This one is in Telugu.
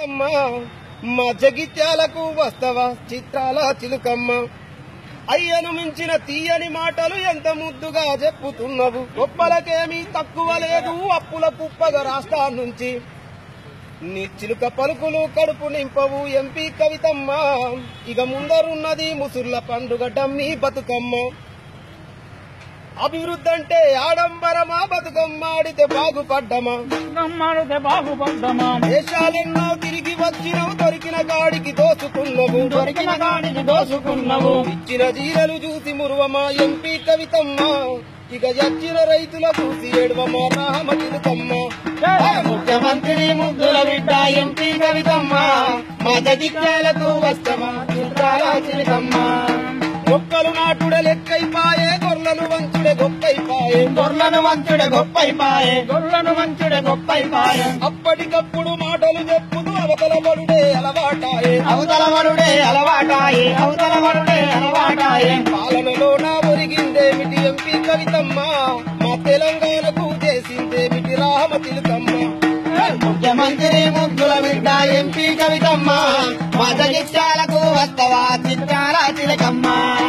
అమ్మ మా జగిత్యాలకు వస్తవా చిత్రాల చిలుకమ్మ అయ్యను మించిన తీయని మాటలు ఎంత ముద్దుగా చెప్పుతున్నవు గొప్పలకేమీ తక్కువ లేదు అప్పుల కుప్పగా రాష్ట్రా నుంచి నీ చిలుక పలుకులు కడుపు నింపవు ఎంపీ కవితమ్మ ఇక ముందరున్నది ముసుర్ల పండుగ డమ్మీ బతుకమ్మ అభివృద్ధి అంటే ఆడంబరమా బతుకమ్మ ఆడితే బాగుపడ్డమా నమ్మడితే బాగుపడ్డమా దేశాలెన్నో తిరిగి వచ్చినవు దొరికిన గాడికి దోచుకున్నవు దొరికిన గాడికి దోసుకున్నావు ఇచ్చిన జీలలు చూసి మురువమా ఎంపీ కవితమ్మ ఇక వచ్చిన రైతుల చూసి ఏడవమా రామ తిరుతమ్మ ముఖ్యమంత్రి ముద్దుల బిడ్డ ఎంపీ కవితమ్మ మా జగిత్యాలకు వస్తమా చిత్రాల చిలుకమ్మ మొక్కలు నాటుడే లెక్కైపాయే గొర్రెలు వంచుడే గొప్పైపాయే గొర్రెను వంచుడే గొప్పైపాయే గొర్రెను వంచుడే గొప్పైపాయే అప్పటికప్పుడు మాటలు చెప్పుతూ అవతల పడుడే అలవాటాయే అవతల వరుడే అలవాటాయే అవతల వరుడే అలవాటాయే పాలనలో నా ఒరిగిందేమిటి ఎంపీ కవితమ్మ మా తెలంగాణకు చేసిందేమిటి రామ తిలుకమ్మ ముఖ్యమంత్రి ముద్దుల బిడ్డ ఎంపీ కవితమ్మ మా జగిత్యాలకు వస్తవా చిత్రాల చిలకమ్మ